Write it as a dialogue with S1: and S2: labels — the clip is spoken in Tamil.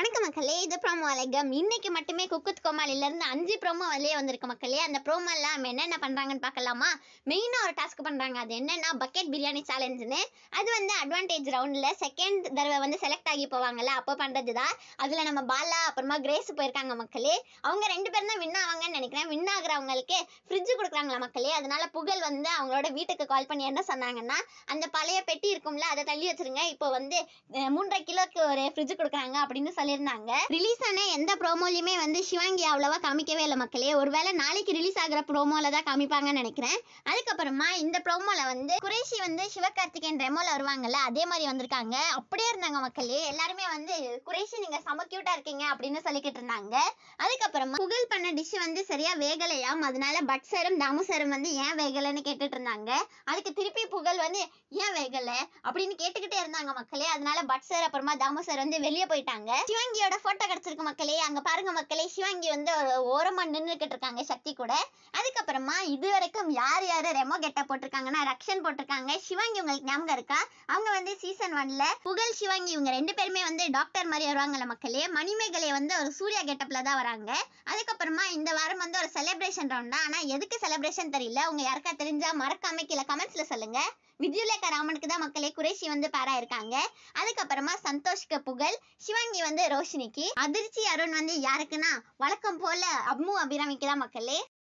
S1: வணக்கம் மக்களே இது ப்ரோமோ அலைகம் இன்னைக்கு மட்டுமே குக்குத் கோமாளில இருந்து அஞ்சு ப்ரோமோ வெளியே வந்திருக்கு மக்களே அந்த ப்ரோமோ எல்லாம் நம்ம என்னென்ன பண்றாங்கன்னு பார்க்கலாமா மெயினா ஒரு டாஸ்க் பண்றாங்க அது என்னன்னா பக்கெட் பிரியாணி சேலஞ்சுன்னு அது வந்து அட்வான்டேஜ் ரவுண்ட்ல செகண்ட் தடவை வந்து செலக்ட் ஆகி போவாங்கல்ல அப்போ பண்றது தான் அதுல நம்ம பாலா அப்புறமா கிரேஸ் போயிருக்காங்க மக்களே அவங்க ரெண்டு பேரும் தான் வின் ஆவாங்கன்னு நினைக்கிறேன் வின் ஆகுறவங்களுக்கு ஃப்ரிட்ஜ் கொடுக்குறாங்களா மக்களே அதனால புகழ் வந்து அவங்களோட வீட்டுக்கு கால் பண்ணி என்ன சொன்னாங்கன்னா அந்த பழைய பெட்டி இருக்கும்ல அதை தள்ளி வச்சிருங்க இப்போ வந்து அஹ், மூன்றரை கிலோக்கு ஒரு ஃப்ரிட்ஜ் கொடுக்குறாங்க அப்படின்னு சொல்லியிருந்தாங்க ரிலீஸ் ஆன எந்த ப்ரோமோலையுமே வந்து சிவாங்கி அவ்வளவா காமிக்கவே இல்லை மக்களே ஒருவேளை நாளைக்கு ரிலீஸ் ஆகிற ப்ரோமோல தான் காமிப்பாங்கன்னு நினைக்கிறேன் அதுக்கப்புறமா இந்த ப்ரோமோல வந்து குரேஷி வந்து சிவகார்த்திகேயன் ரெமோல வருவாங்கல்ல அதே மாதிரி வந்திருக்காங்க அப்படியே இருந்தாங்க மக்களே எல்லாருமே வந்து குரேஷி நீங்க செம கியூட்டா இருக்கீங்க அப்படின்னு சொல்லிக்கிட்டு இருந்தாங்க அதுக்கப்புறமா புகழ் பண்ண டிஷ் வந்து சரியா வேகலையாம் அதனால பட் சரும் தாமு சரும் வந்து ஏன் வேகலைன்னு கேட்டுட்டு இருந்தாங்க அதுக்கு திருப்பி புகழ் வந்து ஏன் வேகல அப்படின்னு கேட்டுக்கிட்டே இருந்தாங்க மக்களே அதனால பட் சார் அப்புறமா தாமு சார் வந்து வெளியே போயிட்டாங்க சிவாங்கியோட போட்டோ கிடைச்சிருக்கு மக்களே அங்க பாருங்க மக்களே சிவாங்கி வந்து ஒரு ஓரமா நின்றுக்கிட்டு இருக்காங்க சக்தி கூட அதுக்கப்புறமா இது வரைக்கும் யார் யாரு ரெமோ கெட்ட போட்டிருக்காங்கன்னா ரக்ஷன் போட்டிருக்காங்க சிவாங்கி உங்களுக்கு ஞாபகம் இருக்கா அவங்க வந்து சீசன் ஒன்ல புகழ் சிவாங்கி இவங்க ரெண்டு பேருமே வந்து டாக்டர் மாதிரி வருவாங்கல்ல மக்களே மணிமேகலை வந்து ஒரு சூர்யா கெட்டப்ல தான் வராங்க அதுக்கப்புறமா இந்த வாரம் வந்து ஒரு செலிப்ரேஷன் ரவுண்ட் ஆனா எதுக்கு செலிப்ரேஷன் தெரியல உங்க யாருக்கா தெரிஞ்சா மறக்காம கீழே கமெண்ட்ஸ்ல சொல்லுங்க விஜயலேகா ராமனுக்கு தான் மக்களே குறைஷி வந்து பாரா இருக்காங்க அதுக்கப்புறமா சந்தோஷ்க்கு புகழ் சிவாங்கி வந்து ரோஷினிக்கு அதிர்ச்சி அருண் வந்து யாருக்குன்னா வழக்கம் போல அம்மு அபிராமிக்கு தான் மக்களே